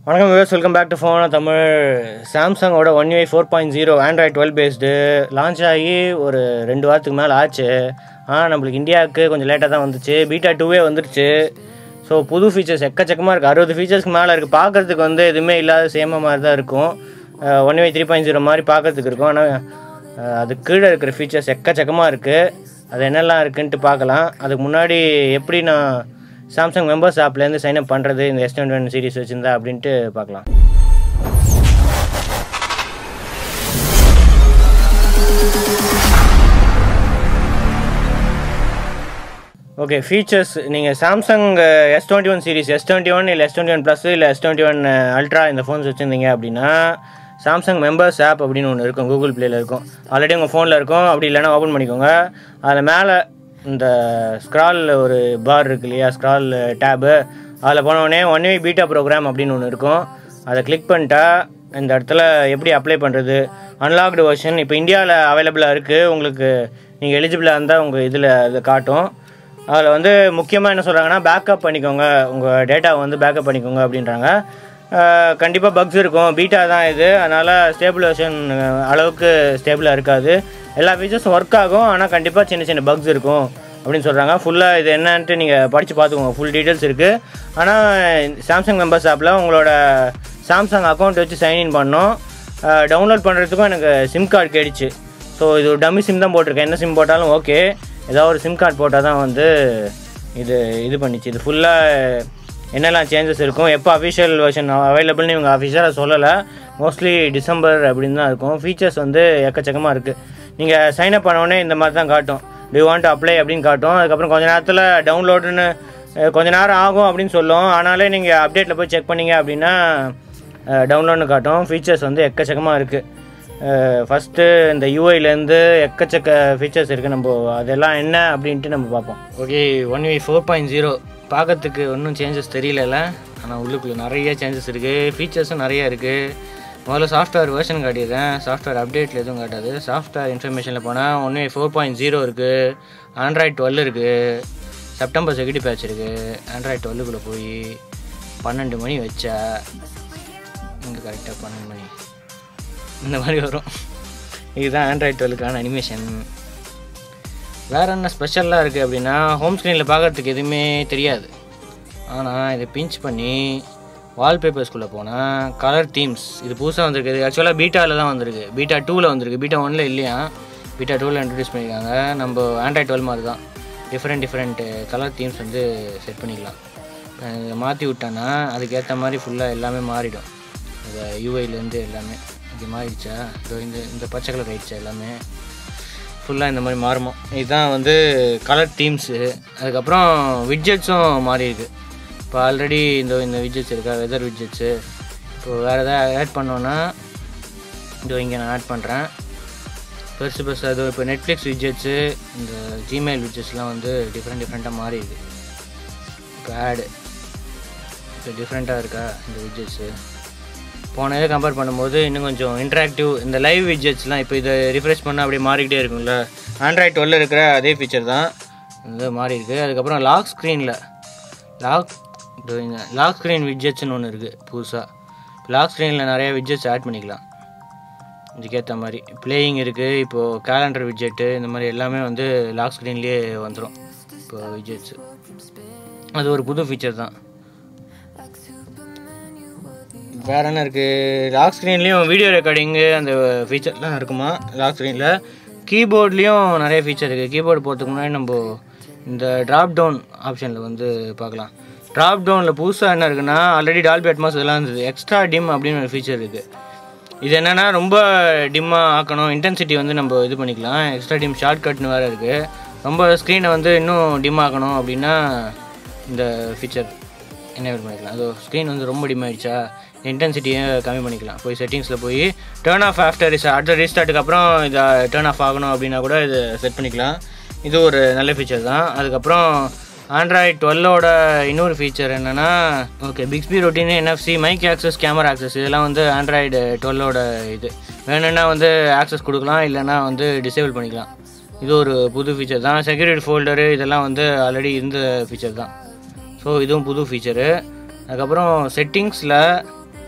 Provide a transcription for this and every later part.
வணக்கம் views welcome back to phone Tamil சாம்சங்கோட one UI four point zero Android twelve based launch ஆகி ஒரு ரெண்டு வாரத்துக்கு மேலே ஆச்சு ஆனால் நம்மளுக்கு இந்தியாவுக்கு கொஞ்சம் லேட்டாக தான் வந்துச்சு பீட்டா டூவே வந்துருச்சு ஸோ புது ஃபீச்சர்ஸ் எக்கச்சக்கமாக இருக்குது அறுபது ஃபீச்சர்ஸ்க்கு மேலே இருக்குது பார்க்குறதுக்கு வந்து எதுவுமே இல்லாத சேம மாதிரி தான் இருக்கும் one UI three point zero மாதிரி பார்க்குறதுக்கு இருக்கும் ஆனால் அது கீழே இருக்கிற ஃபீச்சர்ஸ் எக்கச்சக்கமாக இருக்குது அது என்னெல்லாம் இருக்குன்ட்டு பார்க்கலாம் அதுக்கு முன்னாடி எப்படி நான் சாம்சங் மெம்பர்ஸ் ஆப்லேருந்து சைன் அப் பண்ணுறது இந்த எஸ் டுவெண்ட்டி ஒன் சீரிஸ் வச்சுருந்தா அப்படின்ட்டு பார்க்கலாம் ஓகே ஃபீச்சர்ஸ் நீங்கள் Samsung S twenty one series S twenty one இல்லை எஸ் டுவெண்ட்டி ஒன் ப்ளஸ் இல்லை எஸ் டுவெண்ட்டி ஒன் அல்ட்ரா இந்த ஃபோன்ஸ் வச்சுருந்தீங்க அப்படின்னா சாம்சங் மெம்பர்ஸ் ஆப் அப்படின்னு ஒன்று இருக்கும் கூகுள் ப்ளேயில் இருக்கும் ஆல்ரெடி உங்கள் ஃபோனில் இருக்கும் அப்படி இல்லைன்னா ஓப்பன் பண்ணிக்கோங்க அதில் மேலே இந்த ஸ்க்ரால் ஒரு பார் இருக்கு இல்லையா ஸ்க்ரால் டேபு அதில் போனோடனே ஒன் வே பீட்டா ப்ரோக்ராம் அப்படின்னு ஒன்று இருக்கும் அதை கிளிக் பண்ணிட்டா இந்த இடத்துல எப்படி அப்ளை பண்ணுறது அன்லாக்டு வெர்ஷன் இப்போ இந்தியாவில் அவைலபிளாக இருக்குது உங்களுக்கு நீங்கள் எலிஜிபிளாக இருந்தால் உங்கள் இதில் இது காட்டும் அதில் வந்து முக்கியமாக என்ன சொல்கிறாங்கன்னா பேக்கப் பண்ணிக்கோங்க உங்கள் டேட்டாவை வந்து பேக்கப் பண்ணிக்கோங்க அப்படின்றாங்க கண்டிப்பாக பக்ஸ் இருக்கும் பீட்டா தான் இது அதனால் ஸ்டேபிள் வெர்ஷன் அளவுக்கு ஸ்டேபிளாக இருக்காது எல்லா ஃபீச்சர்ஸும் ஒர்க் ஆகும் ஆனால் கண்டிப்பாக சின்ன சின்ன பக்ஸ் இருக்கும் அப்படின்னு சொல்கிறாங்க ஃபுல்லாக இது என்னன்ட்டு நீங்கள் படித்து பார்த்துக்கோங்க ஃபுல் டீட்டெயில்ஸ் இருக்குது ஆனால் சாம்சங் மெம்பர்ஸ் ஆப்பில் உங்களோட சாம்சங் அக்கௌண்ட் வச்சு சைன்இன் பண்ணோம் டவுன்லோட் பண்ணுறதுக்கும் எனக்கு சிம் கார்டு கேடிச்சு ஸோ இது ஒரு டம்மி சிம் தான் போட்டிருக்கேன் என்ன சிம் போட்டாலும் ஓகே ஏதாவது ஒரு சிம் கார்டு போட்டால் தான் வந்து இது இது பண்ணிச்சு இது ஃபுல்லாக என்னெல்லாம் சேஞ்சஸ் இருக்கும் எப்போ அஃபிஷியல் வெர்ஷன் அவைலபிள்னு இவங்க அஃபிஷியலாக சொல்லலை மோஸ்ட்லி டிசம்பர் அப்படின்னு தான் இருக்கும் ஃபீச்சர்ஸ் வந்து எக்கச்சக்கமாக இருக்குது நீங்கள் சைன் அப் பண்ணோடனே இந்த மாதிரி தான் காட்டும் டு வாண்ட் அப்ளை அப்படின்னு காட்டும் அதுக்கப்புறம் கொஞ்ச நேரத்தில் டவுன்லோடுன்னு கொஞ்ச நேரம் ஆகும் அப்படின்னு சொல்லும் ஆனாலே நீங்கள் அப்டேட்டில் போய் செக் பண்ணீங்க அப்படின்னா டவுன்லோட்னு காட்டும் ஃபீச்சர்ஸ் வந்து எக்கச்சக்கமாக இருக்குது ஃபஸ்ட்டு இந்த யூஐலேருந்து எக்கச்சக்க ஃபீச்சர்ஸ் இருக்குது நம்ம அதெல்லாம் என்ன அப்படின்ட்டு நம்ம பார்ப்போம் okay one V four point zero பார்க்கறதுக்கு ஒன்றும் சேஞ்சஸ் தெரியல ஆனால் உள்ளுக்குள்ளே நிறைய சேஞ்சஸ் இருக்குது ஃபீச்சர்ஸும் நிறைய இருக்குது முதல்ல சாஃப்ட்வேர் வேர்ஷன் காட்டிடுறேன் சாஃப்ட்வேர் அப்டேட்டில் எதுவும் காட்டாது சாஃப்ட்வேர் இன்ஃபர்மேஷனில் போனால் ஒன்று ஃபோர் பாயிண்ட் ஜீரோ இருக்குது ஆண்ட்ராய்ட் டுவெல் இருக்குது செப்டம்பர் செக்யூரிட்டி பேட்ச் இருக்குது ஆண்ட்ராய்ட் டுவெல்லுக்குள்ளே போய் பன்னெண்டு மணி வச்சா இங்கே கரெக்டாக பன்னெண்டு மணி இந்த மாதிரி வரும் இதுதான் ஆண்ட்ராய்ட் டுவெல்லுக்கான அனிமேஷன் வேறு என்ன ஸ்பெஷலாக இருக்குது அப்படின்னா ஹோம் ஸ்க்ரீனில் பார்க்குறதுக்கு எதுவுமே தெரியாது ஆனால் இதை பிஞ்ச் பண்ணி வால்பேப்பர்ஸ்குள்ளே போனால் கலர் தீம்ஸ் இது புதுசாக வந்திருக்கு இது ஆக்சுவலாக பீட்டாவில் தான் வந்திருக்கு பீட்டா டூவில் வந்திருக்கு பீட்டா ஒனில் இல்லையா பீட்டா டூவில் இன்ட்ரடியூஸ் பண்ணியிருக்காங்க நம்ம ஆண்ட்ராய்ட் டுவெல் மாதிரி தான் டிஃப்ரெண்ட் டிஃப்ரெண்ட் கலர் தீம்ஸ் வந்து செட் பண்ணிக்கலாம் இதை மாற்றி விட்டோன்னா அதுக்கேற்ற மாதிரி ஃபுல்லாக எல்லாமே மாறிடும் இந்த யூஐலேருந்து எல்லாமே இது மாறிடுச்சா இதோ இந்த இந்த பச்சை கலர் ஆயிடுச்சா எல்லாமே ஃபுல்லாக இந்த மாதிரி மாறுமோ இதுதான் வந்து கலர் தீம்ஸு அதுக்கப்புறம் விட்ஜெட்ஸும் மாறி இருக்கு இப்போ ஆல்ரெடி இந்த இந்த விட்ஜெட்ஸ் இருக்கா வெதர் விட்ஜெட்ஸு இப்போ வேறு எதாவது ஆட் பண்ணோன்னா இதோ இங்கே நான் ஆட் பண்ணுறேன் பெருசு பெருசு அது இப்போ நெட்ஃப்ளிக்ஸ் விட்ஜெட்ஸு இந்த ஜிமெயில் விட்ஜெட்ஸ்லாம் வந்து டிஃப்ரெண்ட் டிஃப்ரெண்ட்டாக மாறி இருக்கு இப்போ ஆடு இப்போ டிஃப்ரெண்ட்டாக இருக்கா இந்த விட்ஜெட்ஸு போன இதை கம்பேர் பண்ணும்போது இன்னும் கொஞ்சம் இன்ட்ராக்டிவ் இந்த லைவ் விட்ஜெட்ஸ்லாம் இப்போ இதை ரிஃப்ரெஷ் பண்ணால் அப்படியே மாறிக்கிட்டே இருக்கும்ல ஆண்ட்ராய்ட் டுவெல்ல இருக்கிற அதே ஃபீச்சர் தான் இது மாறி இருக்குது அதுக்கப்புறம் லாக் ஸ்க்ரீனில் லாக் லாக் ஸ்க்ரீன் விட்ஜெட்ஸ்னு ஒன்று இருக்குது புதுசாக லாக் ஸ்க்ரீனில் நிறைய விட்ஜெட்ஸ் ஆட் பண்ணிக்கலாம் இதுக்கேற்ற மாதிரி பிளேயிங் இருக்குது இப்போது கேலண்டர் விட்ஜெட்டு இந்த மாதிரி எல்லாமே வந்து லாக் ஸ்க்ரீன்லேயே வந்துடும் இப்போ விட்ஜெட்ஸு அது ஒரு புது ஃபீச்சர் தான் வேறு என்ன இருக்குது லாக் ஸ்க்ரீன்லேயும் வீடியோ ரெக்கார்டிங்கு அந்த ஃபீச்சர்லாம் இருக்குமா லாக் ஸ்க்ரீனில் கீபோர்ட்லேயும் நிறைய ஃபீச்சர் இருக்குது கீபோர்டு போகிறதுக்கு முன்னாடி நம்ம இந்த ட்ராப் டவுன் ஆப்ஷனில் வந்து பார்க்கலாம் ட்ராப் டவுனில் புதுசாக என்ன இருக்குன்னா ஆல்ரெடி டால்பி அட்மாஸ் இதெல்லாம் இருந்தது எக்ஸ்ட்ரா டிம் அப்படின்னு ஒரு ஃபீச்சர் இருக்குது இது என்னென்னா ரொம்ப டிம்மாக ஆக்கணும் இன்டென்சிட்டி வந்து நம்ம இது பண்ணிக்கலாம் எக்ஸ்ட்ரா டிம் ஷார்ட் கட்னு வேறு இருக்குது ரொம்ப ஸ்க்ரீனை வந்து இன்னும் டிம் ஆக்கணும் அப்படின்னா இந்த ஃபீச்சர் எனேபிள் பண்ணிக்கலாம் அது ஸ்க்ரீன் வந்து ரொம்ப டிம் ஆகிடுச்சா இன்டென்சிட்டியை கம்மி பண்ணிக்கலாம் போய் செட்டிங்ஸில் போய் டேர்ன் ஆஃப் ஆஃப்டர் அடுத்த ரீஸ்டார்ட்டுக்கு அப்புறம் இதை டேர்ன் ஆஃப் ஆகணும் அப்படின்னா கூட இதை செட் பண்ணிக்கலாம் இது ஒரு நல்ல ஃபீச்சர் தான் அதுக்கப்புறம் ஆண்ட்ராய்ட் டுவெல்லோட இன்னொரு ஃபீச்சர் என்னென்னா okay Bixby routine NFC mic access camera access இதெல்லாம் வந்து ஆண்ட்ராய்டு டுவெல்லோட இது வேணும்னா வந்து ஆக்சஸ் கொடுக்கலாம் இல்லைனா வந்து டிசேபிள் பண்ணிக்கலாம் இது ஒரு புது ஃபீச்சர் தான் செக்யூரிட்டி ஃபோல்டரு இதெல்லாம் வந்து ஆல்ரெடி இருந்த ஃபீச்சர் தான் ஸோ இதுவும் புது ஃபீச்சரு அதுக்கப்புறம் செட்டிங்ஸில்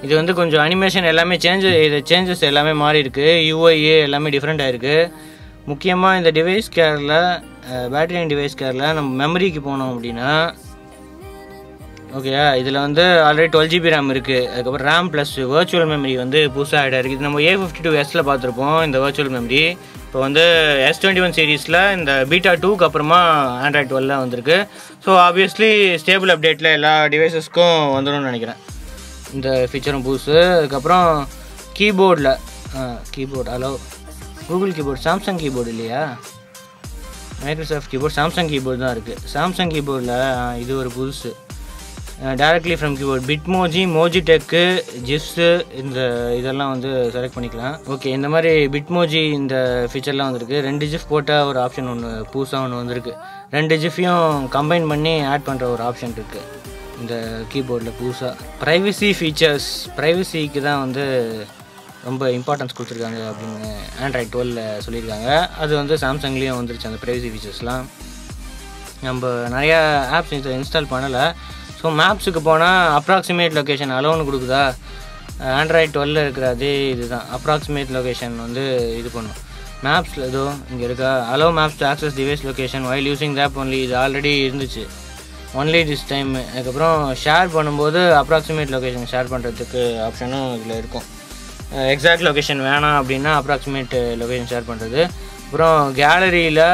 இது வந்து கொஞ்சம் அனிமேஷன் எல்லாமே சேஞ்சு இது சேஞ்சஸ் எல்லாமே மாறி இருக்கு யூஐஏ எல்லாமே டிஃப்ரெண்ட் ஆயிருக்கு முக்கியமாக இந்த device care battery and device care நம்ம மெமரிக்கு போனோம் அப்படின்னா ஓகேயா இதில் வந்து ஆல்ரெடி டுவெல் ஜிபி ரேம் இருக்குது அதுக்கப்புறம் ரேம் ப்ளஸ் வர்ச்சுவல் மெமரி வந்து புதுசாக ஆட் ஆயிருக்கு இது நம்ம ஏ ஃபிஃப்டி டூ எஸில் பார்த்துருப்போம் இந்த வர்ச்சுவல் மெமரி இப்போ வந்து எஸ் டுவெண்ட்டி ஒன் சீரீஸில் இந்த பீட்டா டூக்கு அப்புறமா ஆண்ட்ராய்ட் டுவெல்ல வந்திருக்கு ஸோ ஆப்வியஸ்லி ஸ்டேபிள் அப்டேட்டில் எல்லா டிவைசஸ்க்கும் வந்துடும்னு நினைக்கிறேன் இந்த ஃபீச்சரும் புதுசு அதுக்கப்புறம் கீபோர்டில் keyboard hello Google keyboard Samsung keyboard இல்லையா மைக்ரோசாஃப்ட் கீபோர்ட் சாம்சங் கீபோர்டு தான் இருக்குது சாம்சங் கீபோர்டில் இது ஒரு புதுசு directly from keyboard Bitmoji emoji டெக்கு ஜிப்ஸு இந்த இதெல்லாம் வந்து செலக்ட் பண்ணிக்கலாம் ஓகே இந்த மாதிரி பிட்மோஜி இந்த ஃபீச்சர்லாம் வந்திருக்கு ரெண்டு ஜிஃப் போட்டால் ஒரு ஆப்ஷன் ஒன்று புதுசாக ஒன்று வந்திருக்கு ரெண்டு ஜிஃபையும் கம்பைன் பண்ணி ஆட் பண்ணுற ஒரு ஆப்ஷன் இருக்குது இந்த கீபோர்டில் புதுசாக ப்ரைவசி ஃபீச்சர்ஸ் ப்ரைவசிக்கு தான் வந்து ரொம்ப இம்பார்ட்டன்ஸ் கொடுத்துருக்காங்க அப்படின்னு ஆண்ட்ராய்ட் டுவெல்ல சொல்லியிருக்காங்க அது வந்து சாம்சங்லேயும் வந்துருச்சு அந்த ப்ரைவசி ஃபீச்சர்ஸ்லாம் நம்ம நிறையா ஆப்ஸ் இதை இன்ஸ்டால் பண்ணலை ஸோ மேப்ஸுக்கு போனால் அப்ராக்சிமேட் லொக்கேஷன் அலோன்னு கொடுக்குதா ஆண்ட்ராய்ட் டுவெல்ல இருக்கிற அதே இதுதான் அப்ராக்சிமேட் லொக்கேஷன் வந்து இது பண்ணும் மேப்ஸில் ஏதோ இங்கே இருக்கா allow maps to access device location while using the app only இது ஆல்ரெடி இருந்துச்சு ஒன்லி திஸ் டைம் அதுக்கப்புறம் ஷேர் பண்ணும்போது அப்ராக்சிமேட் லொக்கேஷன் ஷேர் பண்ணுறதுக்கு ஆப்ஷனும் இதில் இருக்கும் எக்ஸாக்ட் லொக்கேஷன் வேணாம் அப்படின்னா அப்ராக்சிமேட் லொக்கேஷன் ஷேர் பண்ணுறது அப்புறம் கேலரியில்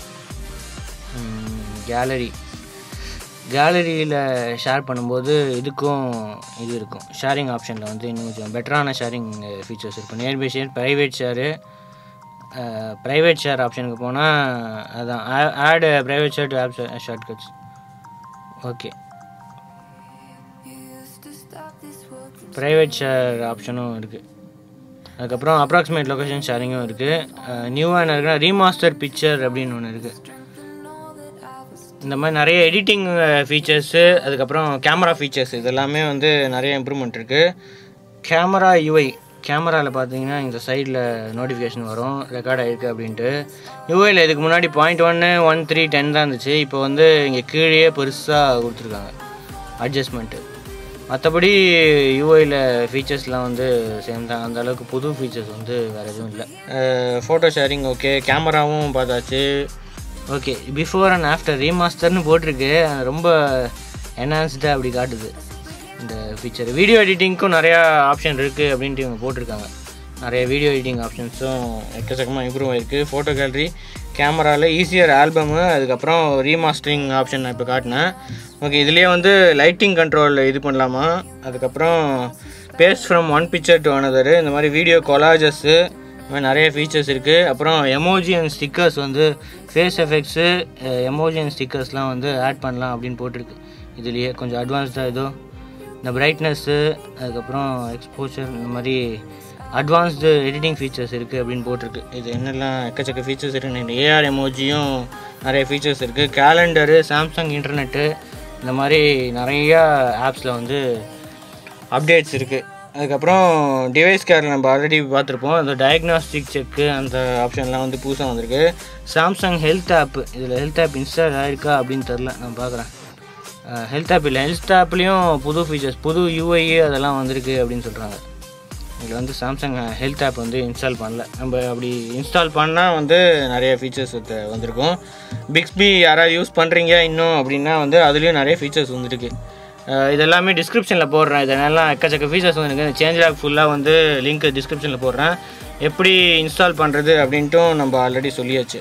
கேலரி கேலரியில் ஷேர் பண்ணும்போது இதுக்கும் இது இருக்கும் ஷேரிங் ஆப்ஷனில் வந்து இன்னும் கொஞ்சம் பெட்டரான ஷேரிங் ஃபீச்சர்ஸ் இருக்கும் nearby share private share private share ஆப்ஷனுக்கு போனால் அதான் add private share to app shortcuts okay private share ஆப்ஷனும் இருக்குது அதுக்கப்புறம் அப்ராக்சிமேட் லொக்கேஷன் ஷேரிங்கும் இருக்குது நியூவாக என்ன இருக்குன்னா ரீமாஸ்டர் பிக்சர் அப்படின்னு ஒன்று இருக்குது இந்த மாதிரி நிறைய எடிட்டிங் ஃபீச்சர்ஸு அதுக்கப்புறம் கேமரா ஃபீச்சர்ஸ் இதெல்லாமே வந்து நிறைய இம்ப்ரூவ்மெண்ட் இருக்குது கேமரா யூஐ கேமராவில் பார்த்தீங்கன்னா இந்த சைடில் நோட்டிஃபிகேஷன் வரும் ரெக்கார்ட் ஆகிருக்கு அப்படின்ட்டு யூஐயில் இதுக்கு முன்னாடி பாயிண்ட் ஒன்று ஒன் த்ரீ டென் தான் இருந்துச்சு இப்போ வந்து இங்கே கீழே பெருசாக கொடுத்துருக்காங்க அட்ஜஸ்ட்மெண்ட்டு மற்றபடி யூஐயில் ஃபீச்சர்ஸ்லாம் வந்து சேம் தான் அந்த அளவுக்கு புது ஃபீச்சர்ஸ் வந்து வேறு எதுவும் இல்லை ஃபோட்டோ ஷேரிங் ஓகே கேமராவும் பார்த்தாச்சு ஓகே பிஃபோர் அண்ட் ஆஃப்டர் ரீமாஸ்டர்னு போட்டிருக்கு அது ரொம்ப என்ஹான்ஸ்டாக அப்படி காட்டுது இந்த ஃபீச்சர் வீடியோ எடிட்டிங்க்கும் நிறையா ஆப்ஷன் இருக்குது அப்படின்ட்டு இவங்க போட்டிருக்காங்க நிறைய வீடியோ எடிட்டிங் ஆப்ஷன்ஸும் எக்கச்சக்கமாக இம்ப்ரூவ் ஆயிருக்கு ஃபோட்டோ கேலரி கேமராவில் ஈஸியர் ஆல்பமு அதுக்கப்புறம் ரீமாஸ்டரிங் ஆப்ஷன் நான் இப்போ காட்டினேன் ஓகே இதுலேயே வந்து லைட்டிங் கண்ட்ரோல் இது பண்ணலாமா அதுக்கப்புறம் paste from one picture to another இந்த மாதிரி வீடியோ கொலாஜஸ்ஸு இந்த மாதிரி நிறைய ஃபீச்சர்ஸ் இருக்குது அப்புறம் எமோஜி அண்ட் ஸ்டிக்கர்ஸ் வந்து ஃபேஸ் எஃபெக்ட்ஸு எமோஜி அண்ட் ஸ்டிக்கர்ஸ்லாம் வந்து ஆட் பண்ணலாம் அப்படின்னு போட்டிருக்கு இதுலேயே கொஞ்சம் அட்வான்ஸ்டாக ஏதோ இந்த பிரைட்னஸ்ஸு அதுக்கப்புறம் எக்ஸ்போஷர் இந்த மாதிரி அட்வான்ஸ்டு எடிட்டிங் ஃபீச்சர்ஸ் இருக்குது அப்படின்னு போட்டிருக்கு இது என்னெல்லாம் எக்கச்சக்க ஃபீச்சர்ஸ் இருக்குது ஏஆர் எமோஜியும் நிறைய ஃபீச்சர்ஸ் இருக்குது கேலண்டரு சாம்சங் இன்டர்நெட்டு இந்த மாதிரி நிறையா ஆப்ஸில் வந்து அப்டேட்ஸ் இருக்குது அதுக்கப்புறம் டிவைஸ் கேர் நம்ம ஆல்ரெடி பார்த்துருப்போம் அந்த டயக்னாஸ்டிக் செக்கு அந்த ஆப்ஷன்லாம் வந்து புதுசாக வந்திருக்கு சாம்சங் ஹெல்த் ஆப் இதில் ஹெல்த் ஆப் இன்ஸ்டால் ஆயிருக்கா அப்படின்னு தெரில நான் பார்க்குறேன் ஹெல்த் ஆப் இல்லை ஹெல்த் ஆப்லேயும் புது ஃபீச்சர்ஸ் புது யூஐ அதெல்லாம் வந்திருக்கு அப்படின்னு சொல்கிறாங்க இதில் வந்து சாம்சங் ஹெல்த் ஆப் வந்து இன்ஸ்டால் பண்ணல நம்ம அப்படி இன்ஸ்டால் பண்ணால் வந்து நிறைய ஃபீச்சர்ஸ் வந்திருக்கும் பிக்ஸ்பி யாராவது யூஸ் பண்ணுறீங்க இன்னும் அப்படின்னா வந்து அதுலேயும் நிறைய ஃபீச்சர்ஸ் வந்துருக்கு இதெல்லாமே டிஸ்கிரிப்ஷனில் போடுறேன் இதெல்லாம் எக்கச்சக்க ஃபீச்சர்ஸ் வந்துருக்கு சேஞ்ச் லாக் ஃபுல்லாக வந்து லிங்க் டிஸ்கிரிப்ஷனில் போடுறேன் எப்படி இன்ஸ்டால் பண்ணுறது அப்படின்ட்டும் நம்ம ஆல்ரெடி சொல்லியாச்சு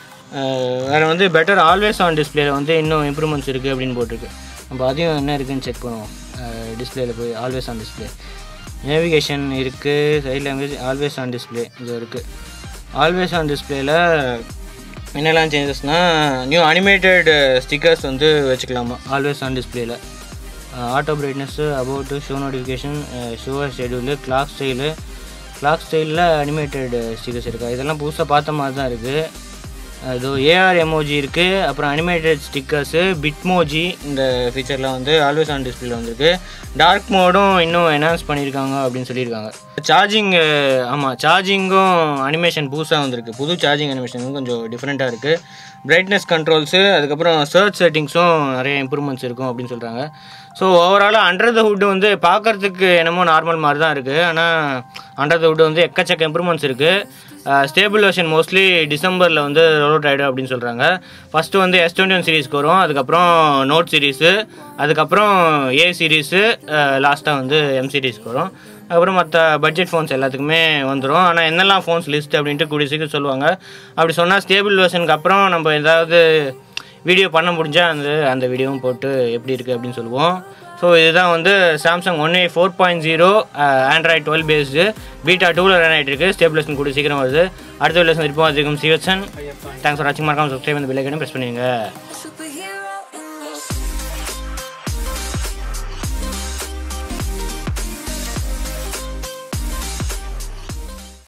வேறு வந்து பெட்டர் ஆல்வேஸ் ஆன் டிஸ்பிளேல வந்து இன்னும் இம்ப்ரூவ்மெண்ட்ஸ் இருக்குது அப்படின்னு போட்டிருக்கு நம்ம அதையும் என்ன இருக்குதுன்னு செக் பண்ணுவோம் டிஸ்பிளேல போய் ஆல்வேஸ் ஆன் டிஸ்பிளே நேவிகேஷன் இருக்குது side language always on display இது இருக்குது ஆல்வேஸ் ஆன் டிஸ்பிளேல என்னெல்லாம் சேஞ்சஸ்னால் நியூ அனிமேட்டட் ஸ்டிக்கர்ஸ் வந்து வச்சுக்கலாமா ஆல்வேஸ் ஆன் டிஸ்பிளேல auto brightness about show notification show schedule clock style clock ஸ்டைலில் அனிமேட்டட் ஸ்டிக்கர்ஸ் இருக்கா இதெல்லாம் புதுசாக பார்த்த மாதிரி தான் இருக்குது அது ஏஆர் எமோஜி இருக்குது அப்புறம் அனிமேட்டட் ஸ்டிக்கர்ஸு பிட்மோஜி இந்த ஃபீச்சர்லாம் வந்து ஆல்வேஸ் ஆன் டிஸ்பிளேல வந்திருக்கு டார்க் மோடும் இன்னும் என்ஹான்ஸ் பண்ணியிருக்காங்க அப்படின்னு சொல்லியிருக்காங்க சார்ஜிங் ஆமாம் சார்ஜிங்கும் அனிமேஷன் புதுசாக வந்திருக்கு புது சார்ஜிங் அனிமேஷன் கொஞ்சம் டிஃப்ரெண்ட்டாக இருக்குது பிரைட்னஸ் கண்ட்ரோல்ஸு அதுக்கப்புறம் சர்ச் செட்டிங்ஸும் நிறைய இம்ப்ரூவ்மெண்ட்ஸ் இருக்கும் அப்படின்னு சொல்கிறாங்க ஸோ ஓவராலாக அண்டர் த ஹுட் வந்து பார்க்கறதுக்கு என்னமோ நார்மல் மாதிரி தான் இருக்குது ஆனால் அண்டர் த ஹுட் வந்து எக்கச்சக்க இம்ப்ரூவ்மெண்ட்ஸ் இருக்குது ஸ்டேபிள் வெர்ஷன் மோஸ்ட்லி டிசம்பரில் வந்து ரோல் அவுட் ஆகிடும் அப்படின்னு சொல்கிறாங்க ஃபஸ்ட்டு வந்து எஸ் டுவெண்ட்டி ஒன் சீரீஸ்க்கு வரும் அதுக்கப்புறம் நோட் சீரீஸு அதுக்கப்புறம் ஏ சீரீஸு லாஸ்ட்டாக வந்து எம் சீரீஸ்க்கு வரும் அதுக்கப்புறம் மற்ற பட்ஜெட் ஃபோன்ஸ் எல்லாத்துக்குமே வந்துடும் ஆனால் என்னெல்லாம் ஃபோன்ஸ் லிஸ்ட் அப்படின்ட்டு கூடிய சீக்கிரம் சொல்லுவாங்க அப்படி சொன்னால் ஸ்டேபிள் வெர்ஷனுக்கு அப்புறம் நம்ம ஏதாவது வீடியோ பண்ண முடிஞ்சால் அந்த அந்த வீடியோவும் போட்டு எப்படி இருக்குது அப்படின்னு சொல்லுவோம் ஸோ இதுதான் வந்து Samsung one A four point zero Android twelve based beta டூவில் ரன் ஆகிட்டு இருக்கு ஸ்டேபிளேஷன் கூட சீக்கிரம் வருது அடுத்த லெசன் இருப்போம் அதுக்கும் சிவச்சன் தேங்க்ஸ் ஃபார் வாட்சிங் மறக்காம சப்ஸ்கிரைப் அந்த பில்லைக்கனும் ப்ரெஸ் பண்ணுவீங்க Super